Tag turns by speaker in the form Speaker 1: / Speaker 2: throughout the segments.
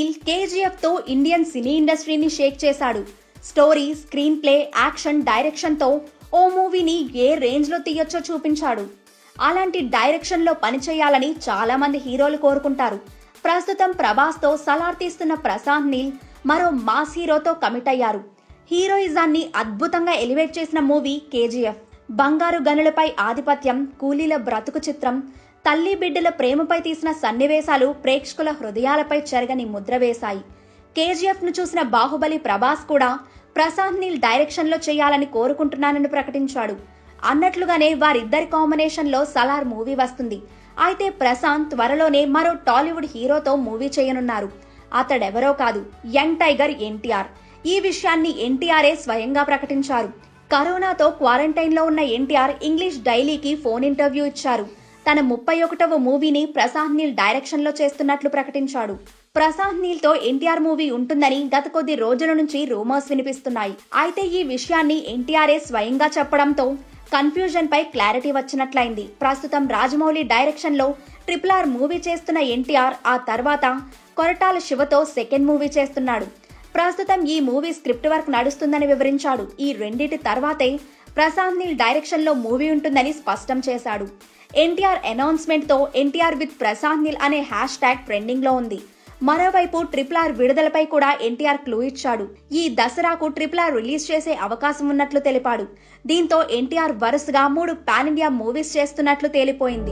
Speaker 1: నీల్ కేజీఎఫ్ తో Indian cine ఇండస్ట్రీని shake చేశాడు story screenplay action direction తో ఓ మూవీని ఏ రేంజ్ లో తీయొచ్చో చూపించాడు అలాంటి డైరెక్షన్ లో పనిచేయాలని చాలా మంది హీరోలు కోరుకుంటారు ప్రస్తుతం ప్రభాస్ తో సలార్ తీస్తున్న ప్రశాంత్ నీల్ మరో మాస్ హీరోతో కమిట్ అయ్యారు హీరోయిజాన్ని అద్భుతంగా ఎలివేట్ చేసిన మూవీ కేజీఎఫ్ బంగారు గనులపై ఆధిపత్యం కూలీల బ్రతుకు చిత్రం తల్లి బిడ్డల ప్రేమపై తీసిన సన్నివేశాలు ప్రేక్షకుల హృదయాలపై చెరగని ముద్ర వేశాయి కేజీఎఫ్ ను చూసిన బాహుబలి ప్రభాస్ కూడా ప్రశాంత్ నీల్ డైరెక్షన్ లో చేయాలని కోరుకుంటున్నానని ప్రకటించాడు అన్నట్లుగానే వారిద్దరి కాంబినేషన్ లో సలార్ మూవీ వస్తుంది అయితే ప్రశాంత్ త్వరలోనే మరో టాలీవుడ్ హీరోతో మూవీ చేయనున్నారు అతడెవరో కాదు యంగ్ టైగర్ ఎన్టీఆర్ ఈ విషయాన్ని ఎన్టీఆర్ఏ స్వయంగా ప్రకటించారు కరోనాతో క్వారంటైన్ లో ఉన్న ఎన్టీఆర్ ఇంగ్లీష్ డైలీకి ఫోన్ ఇంటర్వ్యూ ఇచ్చారు తన ముప్పై ఒకటవ మూవీని ప్రశాంత్ నీల్ డైరెక్షన్ లో చేస్తున్నట్లు ప్రకటించాడు ప్రశాంత్ నీల్ తో ఎన్టీఆర్ మూవీ ఉంటుందని గత కొద్ది రోజుల నుంచి రూమర్స్ వినిపిస్తున్నాయి అయితే ఈ విషయాన్ని ఎన్టీఆర్ఏ స్వయంగా చెప్పడంతో కన్ఫ్యూజన్ పై క్లారిటీ వచ్చినట్లయింది ప్రస్తుతం రాజమౌళి డైరెక్షన్ లో ట్రిపుల్ ఆర్ మూవీ చేస్తున్న ఎన్టీఆర్ ఆ తర్వాత కొరటాల శివతో సెకండ్ మూవీ చేస్తున్నాడు ప్రస్తుతం ఈ మూవీ స్క్రిప్ట్ వర్క్ నడుస్తుందని వివరించాడు ఈ రెండిటి తర్వాతే ప్రశాంత్ నీల్ డైరెక్షన్ లో మూవీ ఉంటుందని స్పష్టం చేశాడు ఎన్టీఆర్ అనౌన్స్మెంట్ తో ఎన్టీఆర్ విత్ ప్రశాంత్ నీల్ అనే హ్యాష్ ట్యాగ్ ట్రెండింగ్ లో ఉంది మరోవైపు ట్రిపుల్ ఆర్ విడుదలపై కూడా ఎన్టీఆర్ క్లూ ఇచ్చాడు ఈ దసరాకు ట్రిపుల్ ఆర్ రిలీజ్ చేసే అవకాశం ఉన్నట్లు తెలిపాడు దీంతో ఎన్టీఆర్ వరుసగా మూడు పాన్ ఇండియా మూవీస్ చేస్తున్నట్లు తేలిపోయింది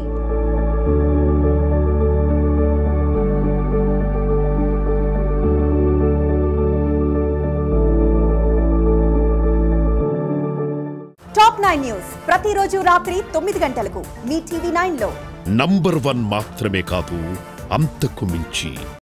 Speaker 2: టాప్ నైన్ న్యూస్ ప్రతిరోజు రాత్రి తొమ్మిది గంటలకు మీ టీవీ నైన్ లో
Speaker 3: నంబర్ వన్ మాత్రమే కాదు అంతకు మించి